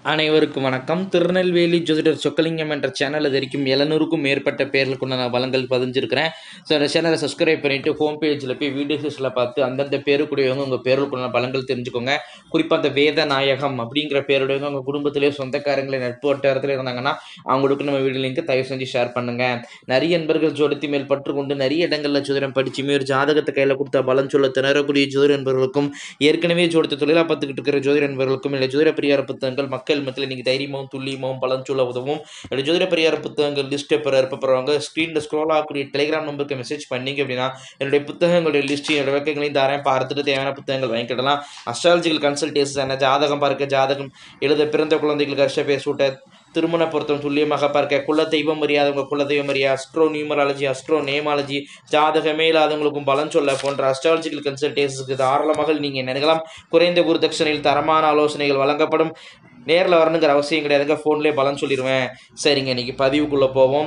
அனைவருக்கும் வணக்கம் திருநெல்வேலி ஜோதிடர் சொக்கலிங்கம் என்ற சேனல் இது வரைக்கும் எழுநூறுக்கும் மேற்பட்ட பேர்களுக்கு நான் வளங்கள் பதிஞ்சிருக்கிறேன் ஸோ அந்த சேனலை சப்ஸ்கிரைப் பண்ணிவிட்டு ஹோம் பேஜில் போய் வீடியோஸில் பார்த்து அந்தந்த பேருக்குடையவங்க உங்கள் பேர்களுக்குள்ள பலங்கள் தெரிஞ்சுக்கோங்க குறிப்பாக அந்த வேத நாயகம் அப்படிங்கிற பேருடையவங்க உங்கள் குடும்பத்திலே சொந்தக்காரங்களே நட்பு வட்டாரத்தில் இருந்தாங்கன்னா அவங்களுக்கு நம்ம வீடியோ லிங்க் தயவு செஞ்சு ஷேர் பண்ணுங்கள் நிறைய நண்பர்கள் ஜோடித்து மேல் பற்று கொண்டு நிறைய இடங்களில் ஜோதிடம் படிச்சுமே ஒரு ஜாதகத்தை கையில் கொடுத்தா பலன் சொல்ல திணறக்கூடிய ஜோதிட நண்பர்களுக்கும் ஏற்கனவே ஜோடித்த தொழிலாக பார்த்துக்கிட்டு இருக்கிற ஜோதிட நண்பர்களுக்கும் இல்லை ஜோதிட பரிகார புத்தகங்கள் மக்கள் மத்தியில் நீங்கள் தைரியமும் துல்லியமும் பலன் சொல்ல உதவும் இல்லை ஜோதிட பரிகார புத்தகங்கள் லிஸ்ட்டை பெற இருப்பவங்க ஸ்க்ரீனில் ஸ்க்ரோல் ஆகக்கூடிய டெலிகிராம் நம்பருக்கு மெசேஜ் பண்ணீங்க அப்படின்னா என்னுடைய புத்தகங்களுடைய லிஸ்ட் என்னோட விளக்கங்களையும் தரேன் பார்த்துட்டு தேவையான புத்தகங்கள் வாங்கிக்கிடலாம் அஸ்ட்ராலஜிக்கல் கன்சல்டேஷன் ஜாதகம் பார்க்க ஜாதகம் எழுத பிறந்த குழந்தைகளுக்கு வருஷ பேர் சூட்ட திருமண பொருத்தம் துல்லியமாக பார்க்க குல தெய்வம் அறியாதவங்க குல தெய்வம் அறியா அஸ்ட்ரோ நியூமராலஜி அஸ்ட்ரோ நேமாலஜி ஜாதகமே இல்லாதவங்களுக்கும் பலன் சொல்ல போன்ற அஸ்ட்ராலஜிக்கல் கன்சல்டேஷனுக்கு தாராளமாக நீங்கள் நினைக்கலாம் குறைந்த குருதட்சணையில் தரமான ஆலோசனைகள் வழங்கப்படும் நேரில் வரணுங்கிற அவசியம் கிடையாதுங்க ஃபோன்லேயே பலன் சொல்லிடுவேன் சரிங்க இன்னைக்கு பதிவுக்குள்ளே போவோம்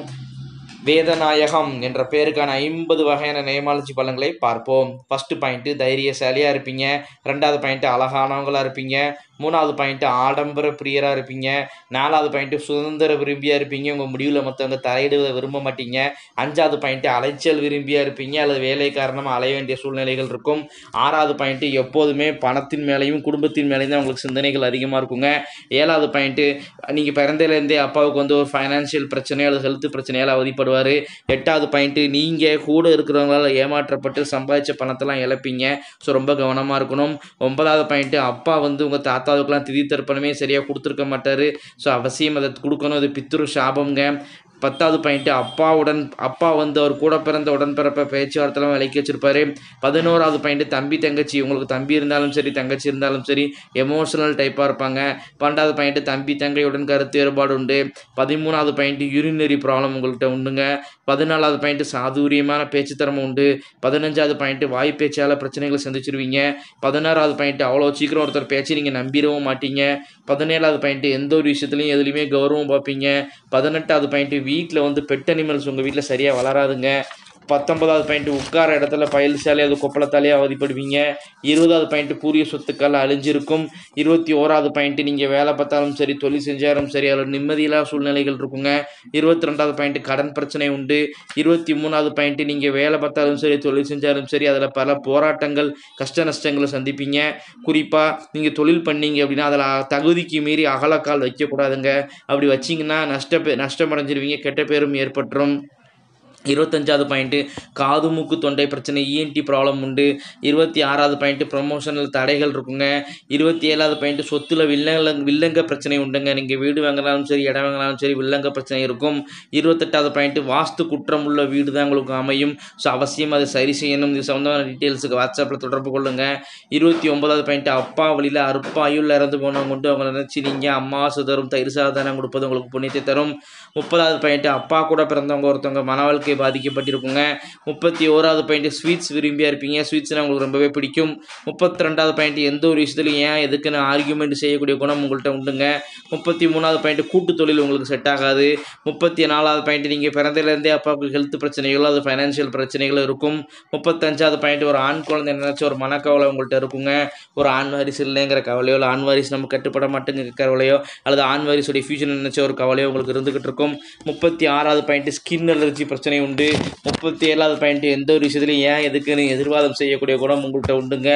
வேதநாயகம் என்ற பேருக்கான ஐம்பது வகையான நேமாலஜி பலன்களை பார்ப்போம் ஃபஸ்ட்டு பாயிண்ட்டு தைரியசாலியாக இருப்பீங்க ரெண்டாவது பாயிண்ட்டு அழகானவங்களாக இருப்பீங்க மூணாவது பாயிண்ட்டு ஆடம்பர பிரியராக இருப்பீங்க நாலாவது பாயிண்ட்டு சுதந்திர விரும்பியாக இருப்பீங்க உங்கள் முடிவில் மற்றவங்க தலையிடுவதை விரும்ப மாட்டீங்க அஞ்சாவது பாயிண்ட்டு அலைச்சல் விரும்பியாக இருப்பீங்க அல்லது வேலை காரணமாக அலைய வேண்டிய சூழ்நிலைகள் இருக்கும் ஆறாவது பாயிண்ட்டு எப்போதுமே பணத்தின் மேலேயும் குடும்பத்தின் மேலேயும் தான் உங்களுக்கு சிந்தனைகள் அதிகமாக இருக்குங்க ஏழாவது பாயிண்ட்டு நீங்கள் பிறந்ததுலேருந்தே அப்பாவுக்கு வந்து ஒரு ஃபைனான்ஷியல் பிரச்சனை அல்லது ஹெல்த் பிரச்சனையால் அவதிப்படுவார் எட்டாவது பாயிண்ட்டு நீங்கள் கூட இருக்கிறவங்களால ஏமாற்றப்பட்டு சம்பாதிச்ச பணத்தெல்லாம் இழப்பீங்க ஸோ ரொம்ப கவனமாக இருக்கணும் ஒன்பதாவது பாயிண்ட்டு அப்பா வந்து உங்கள் தாத்தாவுக்கெல்லாம் திதி தர்ப்பணமே சரியாக கொடுத்துருக்க மாட்டார் ஸோ அவசியம் அதை கொடுக்கணும் இது பித்ரு சாபம்ங்க பத்தாவது பாயிண்ட்டு அப்பாவுடன் அப்பா வந்து அவர் கூட பிறந்த உடன்பிறப்ப பேச்சுவார்த்தைலாம் விலைக்கு வச்சிருப்பாரு பதினோராவது பாயிண்ட்டு தம்பி தங்கச்சி உங்களுக்கு தம்பி இருந்தாலும் சரி தங்கச்சி இருந்தாலும் சரி எமோஷனல் டைப்பாக இருப்பாங்க பன்னெண்டாவது பாயிண்ட்டு தம்பி தங்கையுடன் கருத்து வேறுபாடு உண்டு பதிமூணாவது பாயிண்ட்டு யூரினரி ப்ராப்ளம் உங்கள்கிட்ட உண்டுங்க பதினாலாவது பாயிண்ட்டு சாதுரியமான பேச்சு திறமை உண்டு பதினஞ்சாவது பாயிண்ட்டு வாய் பேச்சால் பிரச்சனைகளை சந்திச்சிருவீங்க பதினாறாவது பாயிண்ட்டு அவ்வளோ சீக்கிரம் ஒருத்தர் பேச்சு நீங்கள் நம்பிடவும் மாட்டீங்க பதினேழாவது பாயிண்ட்டு எந்த ஒரு விஷயத்துலையும் எதுலையுமே கௌரவம் பார்ப்பீங்க பதினெட்டாவது பாயிண்ட்டு வீட்டில் வந்து பெட் அனிமல்ஸ் உங்கள் வீட்டில் சரியாக வளராதுங்க பத்தொன்பதாவது பாயிண்ட் உட்கார இடத்துல பயல்சாலே அது கொப்பளத்தாலே அவதிப்படுவீங்க இருபதாவது பாயிண்ட் பூரிய சொத்துக்கள் அழிஞ்சிருக்கும் இருபத்தி ஓராவது பாயிண்ட் நீங்கள் வேலை பார்த்தாலும் சரி தொழில் செஞ்சாலும் சரி அதில் நிம்மதியில்லா சூழ்நிலைகள் இருக்குங்க இருபத்தி ரெண்டாவது பாயிண்ட் கடன் பிரச்சனை உண்டு இருபத்தி மூணாவது பாயிண்ட் நீங்கள் வேலை பார்த்தாலும் சரி தொழில் செஞ்சாலும் சரி அதில் பல போராட்டங்கள் கஷ்ட நஷ்டங்களை சந்திப்பீங்க குறிப்பாக நீங்கள் தொழில் பண்ணீங்க அப்படின்னா அதில் தகுதிக்கு மீறி அகலக்கால் வைக்கக்கூடாதுங்க அப்படி வச்சிங்கன்னா நஷ்ட நஷ்டம் அடைஞ்சிருவீங்க கெட்ட பேரும் ஏற்பட்டுரும் இருபத்தஞ்சாவது பாயிண்ட்டு காது மூக்கு தொண்டை பிரச்சனை இஎன்டி ப்ராப்ளம் உண்டு இருபத்தி ஆறாவது பாயிண்ட்டு ப்ரொமோஷனல் தடைகள் இருக்குங்க இருபத்தி ஏழாவது பாயிண்ட்டு சொத்துல வில்லங்க வில்லங்க பிரச்சனை உண்டுங்க நீங்கள் வீடு வாங்கினாலும் சரி இடம் வாங்கினாலும் சரி வில்லங்க பிரச்சனை இருக்கும் இருபத்தெட்டாவது பாயிண்ட்டு வாஸ்து குற்றம் உள்ள வீடு தான் உங்களுக்கு அமையும் ஸோ அவசியம் அதை சரி செய்யணும் இது சம்மந்தமான டீட்டெயில்ஸுக்கு வாட்ஸ்அப்பில் தொடர்பு கொள்ளுங்கள் இருபத்தி ஒன்பதாவது பாயிண்ட்டு அப்பா வழியில் அருப்பாயுள் இறந்து போனவங்க கொண்டு அவங்க நினச்சி நீங்கள் அம்மா சுதரும் தயிர் சாதனம் கொடுப்பது உங்களுக்கு புண்ணியத்தை தரும் முப்பதாவது பாயிண்ட்டு அப்பா கூட பிறந்தவங்க ஒருத்தவங்க மன வாழ்க்கை பாதிக்கப்பட்டிருக்குங்க முப்பத்தி ஓராவது பாயிண்ட் ஸ்வீட்ஸ் விரும்பியாக இருப்பீங்க ஸ்வீட்ஸ்னால் உங்களுக்கு ரொம்பவே பிடிக்கும் முப்பத்தி ரெண்டாவது பாயிண்ட் எந்த ஒரு விஷயத்துலையும் ஏன் எதுக்குன்னு ஆர்கியூமெண்ட் செய்யக்கூடிய குணம் உங்கள்கிட்ட உண்டுங்க முப்பத்தி மூணாவது பாயிண்ட் கூட்டு தொழில் உங்களுக்கு செட் ஆகாது முப்பத்தி நாலாவது பாயிண்ட் நீங்கள் பிறந்ததுலேருந்தே அப்பாவுக்கு ஹெல்த் பிரச்சனைகளோ அது ஃபைனான்ஷியல் பிரச்சனைகளோ இருக்கும் முப்பத்தஞ்சாவது பாயிண்ட் ஒரு ஆண் குழந்தை நினச்சி ஒரு மனக்கவலை உங்கள்கிட்ட இருக்குங்க ஒரு ஆண் வாரிசு இல்லைங்கிற கவலையோ இல்லை ஆண் வாரிசு நம்ம கட்டுப்பட மாட்டேங்கிற கவலையோ அல்லது ஆண் வாரிசுடைய ஃபியூச்சர் நினச்ச ஒரு கவலையோ உங்களுக்கு இருந்துகிட்டு இருக்கும் முப்பத்தி ஆறாவது பாயிண்ட் ஸ்கின் அலர்ஜி பிரச்சனை உண்டு முப்பத்தி ஏழாவது பாயிண்ட் எந்த ஒரு விஷயத்துலையும் ஏன் எதுக்குன்னு எதிர்வாதம் செய்யக்கூடிய குணம் உங்கள்கிட்ட உண்டுங்க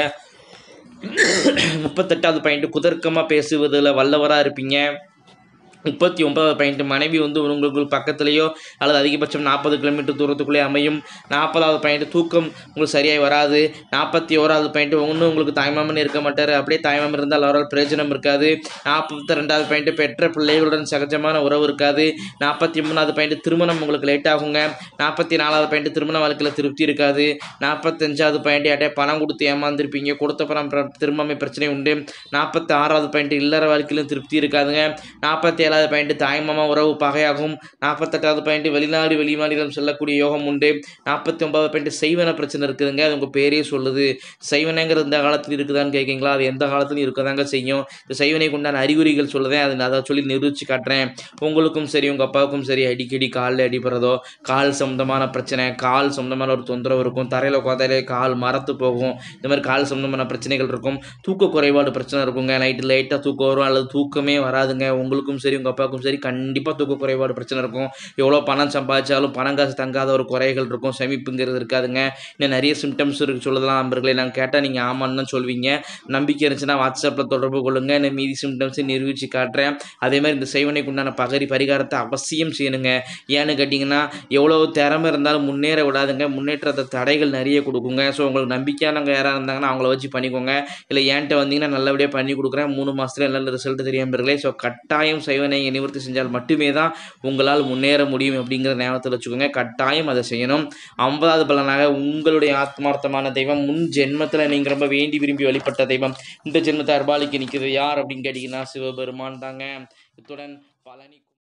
முப்பத்தெட்டாவது பாயிண்ட் குதர்க்கமாக பேசுவதில் வல்லவராக இருப்பீங்க முப்பத்தி ஒன்பதாவது பாயிண்ட் மனைவி வந்து உங்களுக்கு பக்கத்துலேயோ அல்லது அதிகபட்சம் நாற்பது கிலோமீட்டர் தூரத்துக்குள்ளே அமையும் நாற்பதாவது பாயிண்ட் தூக்கம் உங்களுக்கு சரியாய் வராது நாற்பத்தி ஓராவது பாயிண்ட் ஒன்றும் உங்களுக்கு தாய்மாமன் இருக்க மாட்டார் அப்படியே தாய்மாமன் இருந்தால் அவரால் பிரயோஜனம் இருக்காது நாற்பத்தி ரெண்டாவது பாயிண்ட் பெற்ற பிள்ளைகளுடன் சகஜமான உறவு இருக்காது நாற்பத்தி மூணாவது பாயிண்ட் திருமணம் உங்களுக்கு லேட் ஆகுங்க நாற்பத்தி நாலாவது பாயிண்ட் திருமண வாழ்க்கையில் திருப்தி இருக்காது நாற்பத்தஞ்சாவது பாயிண்ட் யார்ட்டே பணம் கொடுத்து ஏமாந்துருப்பீங்க கொடுத்த பணம் திரும்பமே பிரச்சனை உண்டு நாற்பத்தி ஆறாவது பாயிண்ட் இல்லற வாழ்க்கையிலும் திருப்தி இருக்காதுங்க நாற்பத்தி ஏழாவது பாயிண்ட் தாய்மாமா உறவு பகையாகும் நாற்பத்தெட்டாவது பாயிண்ட் வெளிநாடு வெளிமாநிலம் செல்லக்கூடிய யோகம் உண்டு நாற்பத்தி ஒன்பதாவது பாயிண்ட் செய்வன பிரச்சனை இருக்குதுங்க அது உங்கள் பேரே சொல்லுது செய்வனைங்கிறது இந்த காலத்தில் இருக்குதான்னு கேட்குறீங்களா அது எந்த காலத்துலையும் இருக்கதாங்க செய்யும் இந்த செய்வனைக்கு உண்டான அறிகுறிகள் சொல்லுதேன் அது நான் அதை சொல்லி நிரூபித்து காட்டுறேன் உங்களுக்கும் சரி உங்கள் அப்பாவுக்கும் சரி அடிக்கடி காலில் அடிபடுறதோ கால் சம்மந்தமான பிரச்சனை கால் சம்மந்தமான ஒரு தொந்தரவு இருக்கும் தரையில் உட்காந்தாலே கால் மரத்து போகும் இந்த மாதிரி கால் சம்மந்தமான பிரச்சனைகள் இருக்கும் தூக்க குறைபாடு பிரச்சனை இருக்குங்க நைட்டு லைட்டாக தூக்கம் வரும் அல்லது தூக்கமே வராதுங்க உங்களுக்கும் சரி உங்கள் அப்பாவுக்கும் சரி கண்டிப்பாக தூக்க குறைபாடு பிரச்சனை இருக்கும் எவ்வளோ பணம் சம்பாதிச்சாலும் பணம் காசு தங்காத ஒரு குறைகள் இருக்கும் செமிப்புங்கிறது இருக்காதுங்க இன்னும் நிறைய சிம்டம்ஸ் இருக்கு சொல்லலாம் நம்பர்களே நாங்கள் கேட்டால் நீங்கள் ஆமான்னு தான் சொல்வீங்க நம்பிக்கை இருந்துச்சுன்னா வாட்ஸ்அப்பில் தொடர்பு கொள்ளுங்க இந்த மீதி சிம்டம்ஸை நிரூபித்து காட்டுறேன் அதே மாதிரி இந்த செய்வனைக்கு உண்டான பகரி பரிகாரத்தை அவசியம் செய்யணுங்க ஏன்னு கேட்டிங்கன்னா எவ்வளோ திறமை இருந்தாலும் முன்னேற விடாதுங்க முன்னேற்றத்தை தடைகள் நிறைய கொடுக்குங்க ஸோ உங்களுக்கு நம்பிக்கையானவங்க யாராக இருந்தாங்கன்னா அவங்கள வச்சு பண்ணிக்கோங்க இல்லை என்கிட்ட வந்தீங்கன்னா நல்லபடியாக பண்ணி கொடுக்குறேன் மூணு மாதத்துல நல்ல ரிசல்ட் தெரியாமர்களே ஸோ கட்டாயம் செய்வனை நிவர்த்தி செஞ்சால் மட்டுமே தான் உங்களால் முன்னேற முடியும் அப்படிங்கிற ஞாபகத்தில் வச்சுக்கோங்க கட்டாயம் அதை செய்யணும் ஐம்பதாவது பலனாக உங்களுடைய ஆத்மார்த்தமான தெய்வம் முன் ஜென்மத்தில் நீங்கள் ரொம்ப வேண்டி விரும்பி வழிபட்ட தெய்வம் இந்த ஜென்மத்தை அர்பாலிக்கு நிற்கிறது யார் அப்படின்னு கேட்டிங்கன்னா சிவபெருமான் தாங்க இத்துடன் பழனி